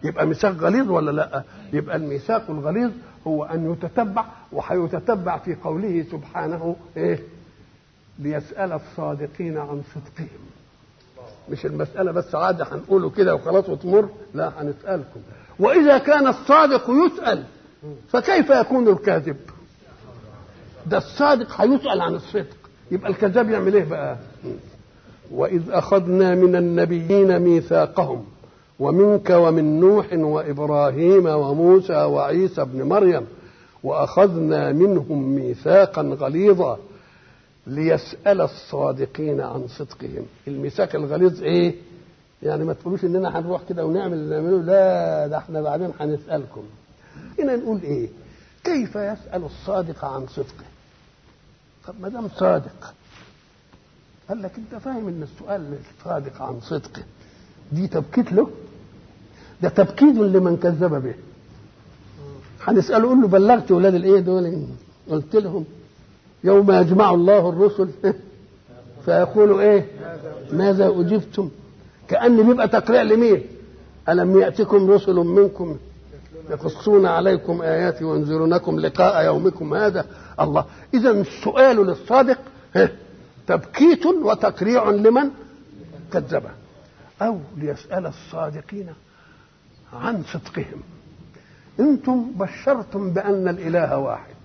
يبقى ميثاق غليظ ولا لا يبقى الميثاق الغليظ هو ان يتتبع وهيتتبع في قوله سبحانه ايه ليسأل الصادقين عن صدقهم مش المسألة بس عادي هنقوله كده وخلاص وتمر لا هنسألكم وإذا كان الصادق يسأل فكيف يكون الكاذب ده الصادق هيسأل عن الصدق يبقى الكذاب يعمل ايه بقى وإذ أخذنا من النبيين ميثاقهم ومنك ومن نوح وإبراهيم وموسى وعيسى ابن مريم وأخذنا منهم ميثاقا غليظا ليسأل الصادقين عن صدقهم الميثاق الغليظ ايه يعني ما تقولوش اننا هنروح كده ونعمل اللي نعمله لا ده احنا بعدين هنسألكم هنا نقول ايه كيف يسأل الصادق عن صدقه طب ما دام صادق قال لك انت فاهم ان السؤال الصادق عن صدقه دي تبكيت له ده تبكيت لمن كذب به هنسأله قول له بلغت ولاد الايه دول قلت لهم يوم يجمع الله الرسل فيقول ايه ماذا اجبتم كان بيبقى تقريع لمين الم ياتكم رسل منكم يقصون عليكم اياتي وينذرونكم لقاء يومكم هذا الله اذا السؤال للصادق تبكيت وتقريع لمن كذبه او ليسال الصادقين عن صدقهم انتم بشرتم بان الاله واحد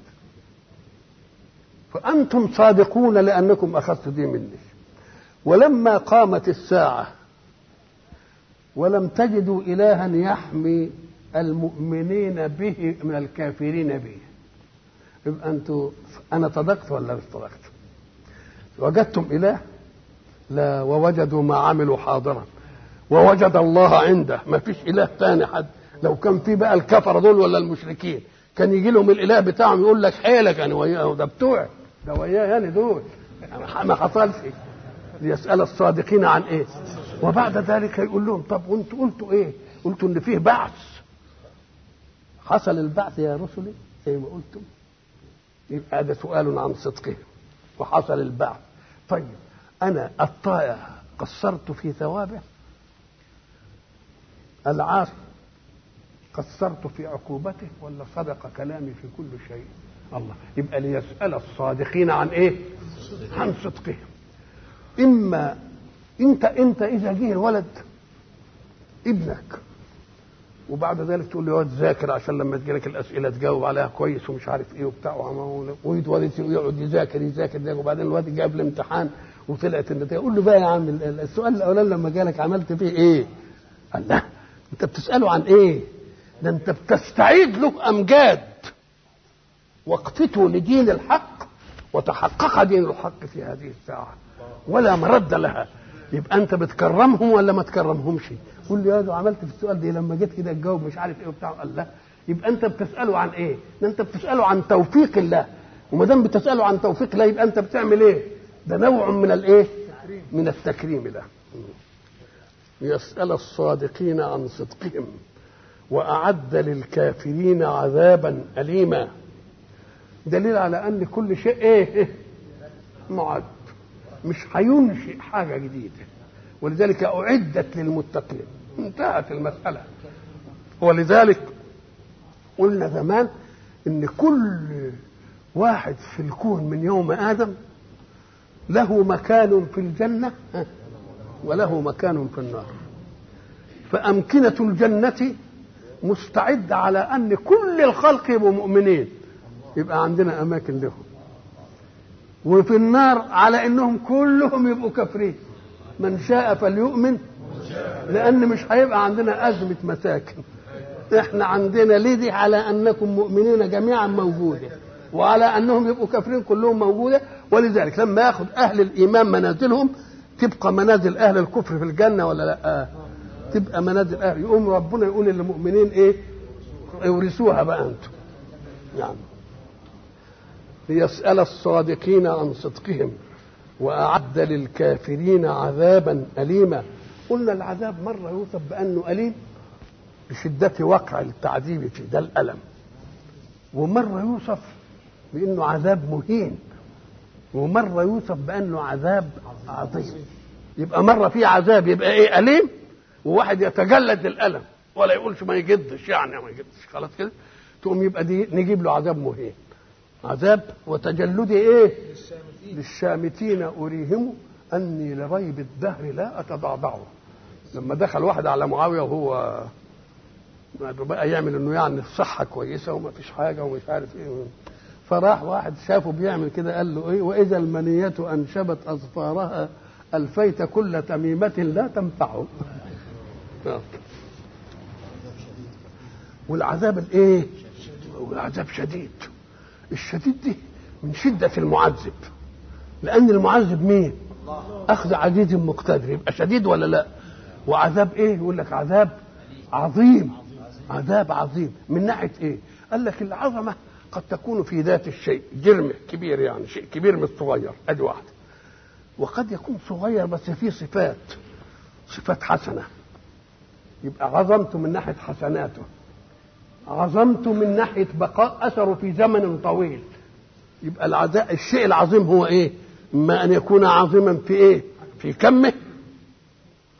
فأنتم صادقون لأنكم أخذتوا دي مني ولما قامت الساعة ولم تجدوا إلها يحمي المؤمنين به من الكافرين به يبقى أنتوا أنا صدقت ولا مش صدقت وجدتم إله لا ووجدوا ما عملوا حاضرا ووجد الله عنده ما فيش إله تاني حد لو كان في بقى الكفرة دول ولا المشركين كان يجي لهم الإله بتاعهم يقول لك حيلك أنا وياه ده بتوعي ده وياه يعني دول ما حصلش ليسأل الصادقين عن ايه وبعد ذلك يقول لهم طب وانتوا قلتوا ايه قلتوا ان فيه بعث حصل البعث يا رسلي زي ما قلتم يبقى هذا سؤال عن صدقهم وحصل البعث طيب انا الطائع قصرت في ثوابه العاصي قصرت في عقوبته ولا صدق كلامي في كل شيء الله يبقى ليسأل الصادقين عن ايه عن صدقهم اما انت انت اذا جه الولد ابنك وبعد ذلك تقول له يقعد ذاكر عشان لما تجي لك الاسئله تجاوب عليها كويس ومش عارف ايه وبتاع ويقعد يقعد يذاكر يذاكر ده وبعدين الواد جاب الامتحان وطلعت النتيجه قول له بقى يا عم السؤال الاولاني لما جالك عملت فيه ايه؟ قال لا انت بتساله عن ايه؟ ده انت بتستعيد له امجاد واقفته لدين الحق وتحقق دين الحق في هذه الساعة ولا مرد لها يبقى انت بتكرمهم ولا ما تكرمهمش قول لي يا عملت في السؤال ده لما جيت كده تجاوب مش عارف ايه وبتاع قال لا يبقى انت بتساله عن ايه ده انت بتساله عن توفيق الله وما دام بتساله عن توفيق الله يبقى انت بتعمل ايه ده نوع من الايه من التكريم له يسال الصادقين عن صدقهم واعد للكافرين عذابا اليما دليل على ان كل شيء ايه معد مش هينشئ حاجه جديده ولذلك اعدت للمتقين انتهت المساله ولذلك قلنا زمان ان كل واحد في الكون من يوم ادم له مكان في الجنه وله مكان في النار فامكنه الجنه مستعده على ان كل الخلق يبقوا مؤمنين يبقى عندنا اماكن لهم وفي النار على انهم كلهم يبقوا كافرين من شاء فليؤمن لان مش هيبقى عندنا ازمه مساكن احنا عندنا لدي على انكم مؤمنين جميعا موجوده وعلى انهم يبقوا كافرين كلهم موجوده ولذلك لما ياخذ اهل الايمان منازلهم تبقى منازل اهل الكفر في الجنه ولا لا تبقى منازل اهل يقوم ربنا يقول للمؤمنين ايه اورثوها بقى انتم يعني ليسأل الصادقين عن صدقهم وأعد للكافرين عذابا أليما قلنا العذاب مرة يوصف بأنه أليم بشدة وقع التعذيب فيه ده الألم ومرة يوصف بأنه عذاب مهين ومرة يوصف بأنه عذاب عظيم يبقى مرة في عذاب يبقى إيه أليم وواحد يتجلد الألم ولا يقولش ما يجدش يعني ما يجدش خلاص كده تقوم يبقى دي نجيب له عذاب مهين عذاب وتجلدي ايه للشامتين اريهم اني لريب الدهر لا اتضعضعه لما دخل واحد على معاويه وهو بقى يعمل انه يعني الصحه كويسه وما فيش حاجه ومش عارف ايه فراح واحد شافه بيعمل كده قال له ايه واذا المنيه انشبت اظفارها الفيت كل تميمه لا تنفعه والعذاب الايه والعذاب شديد الشديد دي من شده المعذب لان المعذب مين اخذ عزيز مقتدر يبقى شديد ولا لا وعذاب ايه يقول لك عذاب عظيم عذاب عظيم من ناحيه ايه قال لك العظمه قد تكون في ذات الشيء جرم كبير يعني شيء كبير مش صغير ادي واحده وقد يكون صغير بس فيه صفات صفات حسنه يبقى عظمته من ناحيه حسناته عظمته من ناحيه بقاء اثره في زمن طويل يبقى العذاب الشيء العظيم هو ايه اما ان يكون عظيما في ايه في كمه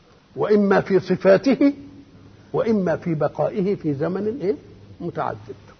واما في صفاته واما في بقائه في زمن ايه متعدد